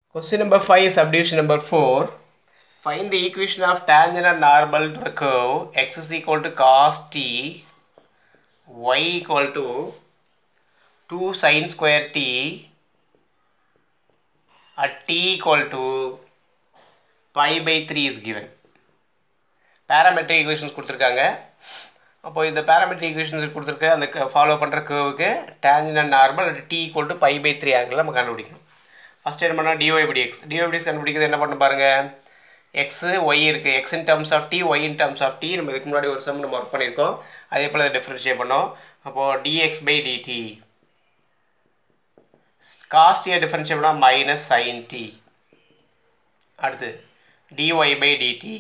Question number 5, subdivision number 4. Find the equation of tangent and normal to the curve x is equal to cos t, y equal to 2 sin square t at t equal to pi by 3 is given. Parametric equations கொடுத்துருக்காங்க அப்போ இந்த parametric equations கொடுத்துருக்க அந்த follow பண்ணுற கேர்வுக்கு tangent and normal T equal to pi by three angle நம்ம கண்டுபிடிக்கணும் first என்ன பண்ணால் டிஒய் படி எக்ஸ் டிஒய் படி கண்டுபிடிக்கிறது என்ன பண்ண பாருங்கள் எக்ஸு ஒய் இருக்குது X in terms of T Y in terms of T நம்ம இதுக்கு முன்னாடி ஒரு சம் நம்ம ஒர்க் பண்ணியிருக்கோம் அதே போல் அதை டிஃப்ரென்ஷியேட் பண்ணோம் அப்போது டிஎக்ஸ் பை டிடி காஸ்டியை டிஃப்ரென்ஷியேட் பண்ணால் மைனஸ் சைன் டி அடுத்து டிஒய் பை டிடி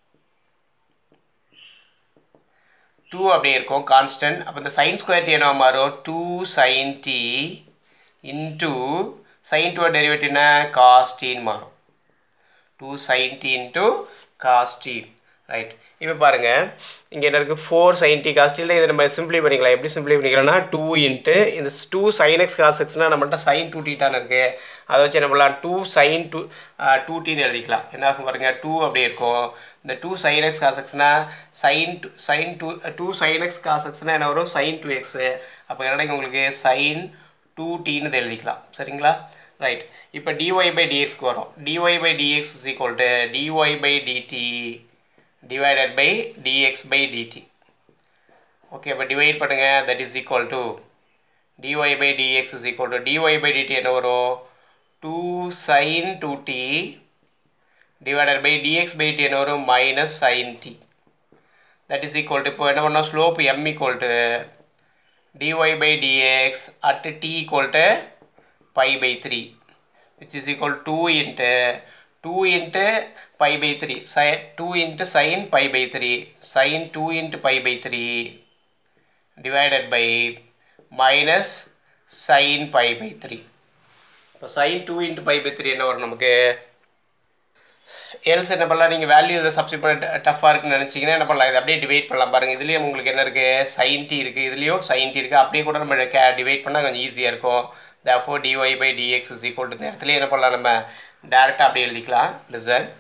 டூ அப்படி இருக்கும் கான்ஸ்டன்ட் அப்போ இந்த சைன் ஸ்கொயர் டி என்ன மாறும் two sine T into sine two டெரிவேட்டிவ்னா காஸ் டின்னு மாறும் two sine T into cos T right இப்போ பாருங்கள் இங்கே என்ன இருக்குது ஃபோர் சைன் டி காஸ் டியில் இதை நம்ம சிம்பிளி பண்ணிக்கலாம் எப்படி சிம்பிளி பண்ணிக்கலாம்னா டூ இன்ட்டு இந்த டூ சைன் எக்ஸ் காஸ் எக்ஸ்னால் நம்மள்ட்ட சைன் டூ டீட்டான்னு இருக்குது அதை வச்சு என்ன பண்ணலாம் டூ சைன் டூ டூ டின்னு எழுதிக்கலாம் என்ன ஆகும் பாருங்கள் டூ அப்படி இருக்கும் இந்த டூ சைன் எக்ஸ் காஸ் எக்ஸ்னா sine two sine two two sine X cos எக்ஸ்னால் என்ன வரும் சைன் டூ எக்ஸு அப்போ என்னடா உங்களுக்கு சைன் டூ டின்னு எழுதிக்கலாம் சரிங்களா ரைட் இப்போ டிஒய் பை டிஎக்ஸ்க்கு வரும் D Y by D X is equal to D Y by D T divided by D X by D T okay இப்போ டிவைட் பண்ணுங்கள் that is equal to D Y by D X is equal to D Y by D T என்ன வரும் two sine two T divided by D X by T என்ன வரும் minus sine T that is equal to இப்போ என்ன பண்ணோம் slope M equal to dy by dx at t equal to pi by 3 which is equal to 2 into 2 into pi by 3 sin 2 into sin pi by 3 sin 2 into pi by 3 divided by minus sin pi by 3 இப்போ sin 2 into pi by 3 என்ன வரும் நமக்கு else என்ன பண்ணலாம் நீங்கள் value இதை substitute பண்ண டஃப்பாக இருக்குன்னு நினச்சிங்கன்னா என்ன பண்ணலாம் இதை அப்படியே டிவைட் பண்ணலாம் பாருங்கள் இதுலேயும் உங்களுக்கு என்ன இருக்குது சைன் டி இருக்குது இதுலேயும் சைன் டி இருக்குது அப்படியே கூட நம்ம கே டிவைட் பண்ணால் கொஞ்சம் ஈஸியாக இருக்கும் therefore D Y by D X is equal to இந்த இடத்துல என்ன பண்ணலாம் நம்ம டேரெக்டாக அப்படியே எழுதிக்கலாம் listen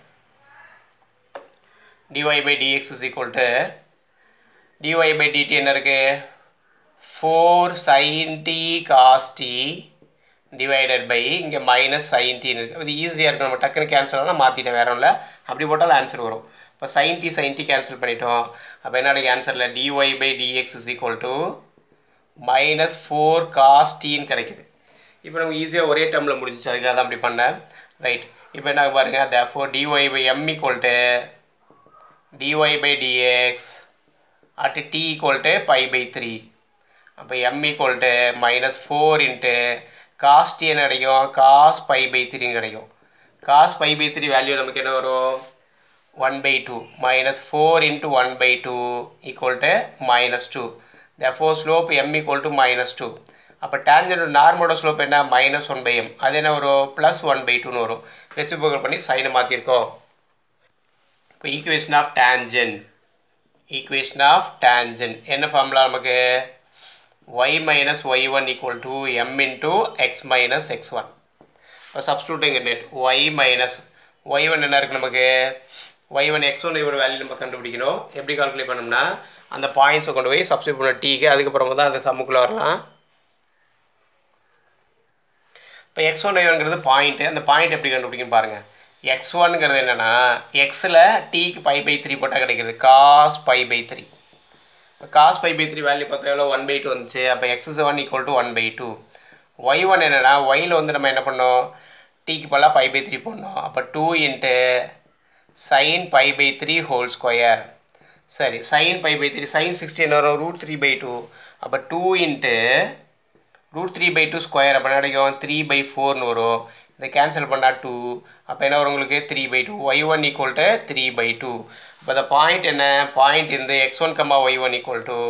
D Y by D X is equal to D Y by D T என்ன இருக்குது four sine T cos T divided by இங்கே மைனஸ் சைன்டின்னு இருக்குது இது ஈஸியாக இருக்கும் நம்ம டக்குன்னு கேன்சல் ஆனால் மாற்றிட்டேன் வேற இல்லை அப்படி போட்டாலும் ஆன்சர் வரும் இப்போ சைன்டி சைன்டி கேன்சல் பண்ணிட்டோம் அப்போ என்னோட ஆன்சரில் D Y by D X is equal to minus four cos டின்னு கிடைக்குது இப்போ நம்ம ஈஸியாக ஒரே டேர்மில் முடிஞ்சிச்சு அதுக்காக தான் அப்படி பண்ணேன் ரைட் இப்போ என்ன பாருங்கள் therefore D Y by M equal to D Y by D X at T equal to pi by three அப்போ M equal to minus four into cos T என்ன கிடைக்கும் காஸ் பை பை த்ரீன்னு கிடைக்கும் cos pi by three value நமக்கு என்ன வரும் one by two minus four into one by two equal to minus two therefore slope M equal to minus two அப்போ டேஞ்சனோட நார்மலோட ஸ்லோப் என்ன மைனஸ் ஒன் பை எம் அது என்ன வரும் ப்ளஸ் ஒன் பை டூன்னு வரும் ரெசிபோக்கல் பண்ணி சைனை மாற்றிருக்கோம் இப்போ equation of tangent equation of tangent என்ன ஃபார்முலா நமக்கு y minus y1 equal to m into x minus x1 இப்போ substituting in it y minus y1 என்ன இருக்குது நமக்கு y1 x1 இவரோட வேல்யூ நம்ம கண்டுபிடிக்கணும் எப்படி கால்குலேட் பண்ணோம்னா அந்த பாயிண்ட்ஸை கொண்டு போய் சப்ஸ்டியூட் பண்ண டீக்கு அதுக்கப்புறமா தான் அந்த சம்முக்குள்ளே வரலாம் இப்போ எக்ஸ் ஒன் ஒய்ங்கிறது பாயிண்ட்டு அந்த பாயிண்ட் எப்படி கண்டுபிடிக்கணும் பாருங்கள் எக்ஸ் ஒன்ங்கிறது என்னென்னா எக்ஸில் டீக்கு பை பை த்ரீ போட்டால் கிடைக்கிறது cos pi by three cos pi by three value பார்த்தா எவ்வளோ ஒன் பை டூ வந்துச்சு அப்போ X is one equal to one by two Y one என்னென்னா ஒயில் வந்து நம்ம என்ன பண்ணோம் டீக்கு பதிலாக பை பை த்ரீ போடணும் அப்போ two into sine pi by three whole square சரி sine pi by three sine sixteen வரும் ரூட் த்ரீ பை டூ அப்போ two into root three by two square அப்போ கிடைக்கும் த்ரீ பை ஃபோர்னு வரும் இதை கேன்சல் பண்ணால் டூ அப்போ என்ன வரும் உங்களுக்கு three by two Y one equal to three by two இப்போ இந்த பாயிண்ட் என்ன பாயிண்ட் இந்த X one comma Y one equal to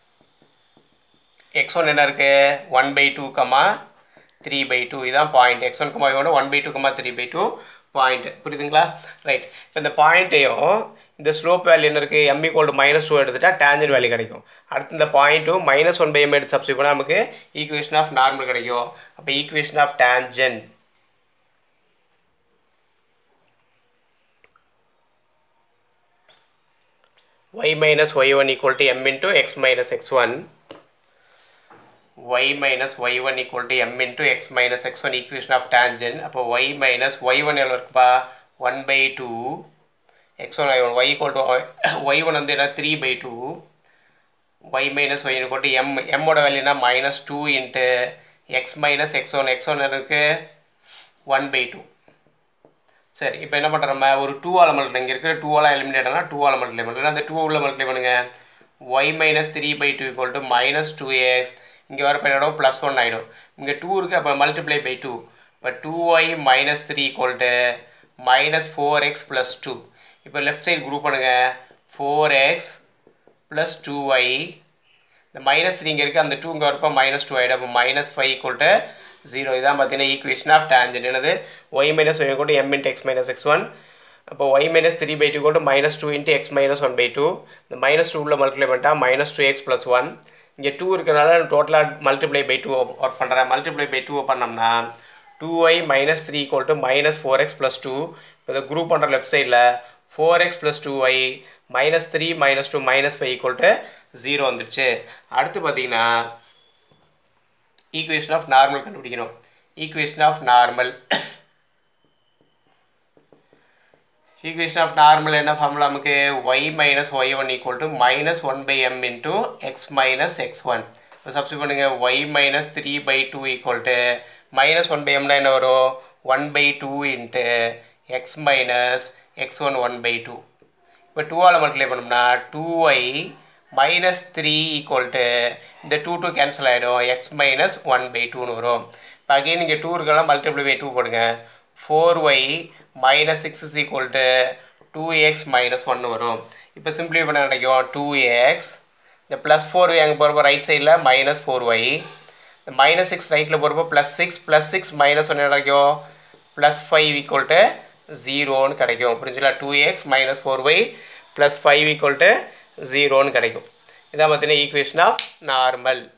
X one என்ன இருக்குது one by two comma three by two இதான் point X one comma Y one one by two comma three by two point புரியுதுங்களா right இப்போ இந்த பாயிண்ட்டையும் இந்த slope value என்ன இருக்குது M equal to minus two எடுத்துட்டா டேஞ்சன் வேல்யூ கிடைக்கும் அடுத்து இந்த பாயிண்ட்டும் மைனஸ் ஒன் பை எம் எடுத்து சப்ஸ்டியூட் பண்ணால் நமக்கு ஈக்குவேஷன் ஆஃப் நார்மல் கிடைக்கும் அப்போ equation of tangent y minus y1 equal to m into x minus x1 y minus y1 equal to m into x minus x1 equation of tangent அப்போ y minus y1 எவ்வளோ இருக்குப்பா 1 by 2 x1 y1 y equal to y1 வந்து என்ன 3 by 2 y minus y equal to m m ஓட வேல்யூனா minus 2 into x minus x1 x1 இருக்கு 1 by 2 சரி இப்போ என்ன பண்ணுறோம் நம்ம ஒரு டூ ஆல் மல்டிப்ளை இங்கே இருக்கிற டூ ஆல் எலிமினேட் ஆனால் டூ ஆல் மல்டிப்ளை பண்ணுறோம் அந்த டூ உள்ள மல்டிப்ளை பண்ணுங்க Y minus three by two equal to minus two X இங்கே வர பண்ணிடும் ப்ளஸ் ஒன் ஆகிடும் இங்கே டூ இருக்குது அப்போ மல்டிப்ளை பை டூ இப்போ two Y minus three equal to minus four X plus two இப்போ லெஃப்ட் சைடு குரூப் பண்ணுங்கள் four X plus two Y இந்த மைனஸ் த்ரீ இங்கே இருக்குது அந்த டூ இங்கே வரப்போ மைனஸ் டூ ஆகிடும் அப்போ minus five equal to zero இதான் பார்த்தீங்கன்னா ஈக்குவேஷன் ஆஃப் டேஞ்சன்ட் என்னது ஒய் மைனஸ் ஒய் கூட m into x minus x one அப்போ y minus three by two கூட minus two into x minus one by two இந்த minus two உள்ள multiply பண்ணிட்டா minus two x plus one இங்கே two இருக்கிறனால டோட்டலாக multiply by two work பண்ணுறேன் multiply by two பண்ணோம்னா two Y minus three equal to minus four X plus two இப்போ இதை குரூப் பண்ணுற லெஃப்ட் சைடில் four X plus two Y minus three minus two minus five equal to zero வந்துடுச்சு அடுத்து பார்த்தீங்கன்னா equation of normal கண்டுபிடிக்கணும் equation of normal equation of normal என்ன formula நமக்கு y minus y one equal to minus one by m into x minus x one இப்போ substitute பண்ணுங்கள் y minus three by two equal to minus one by எம்னா என்ன வரும் one by two into x minus x one one by two இப்போ டூவால் multiply பண்ணோம்னா two Y minus three equal to இந்த two two cancel ஆகிடும் x minus one by டூன்னு வரும் இப்போ அகெயின் இங்கே டூ இருக்கலாம் மல்டிப்ளை பை டூ போடுங்க four y minus six is equal to two x minus ஒன்று வரும் இப்போ சிம்பிளி பண்ண கிடைக்கும் டூ எக்ஸ் இந்த ப்ளஸ் ஃபோர் ஒய் அங்கே போகிறப்போ ரைட் சைடில் மைனஸ் ஃபோர் ஒய் இந்த மைனஸ் சிக்ஸ் ரைட்டில் போகிறப்போ plus six plus six minus ஒன்று கிடைக்கும் ப்ளஸ் ஃபைவ் ஈக்குவல் டு ஜீரோன்னு கிடைக்கும் புரிஞ்சுங்களா two x minus four y plus five equal to ஜீரோன்னு கிடைக்கும் இதான் பார்த்தீங்கன்னா ஈக்குவேஷன் ஆஃப் நார்மல்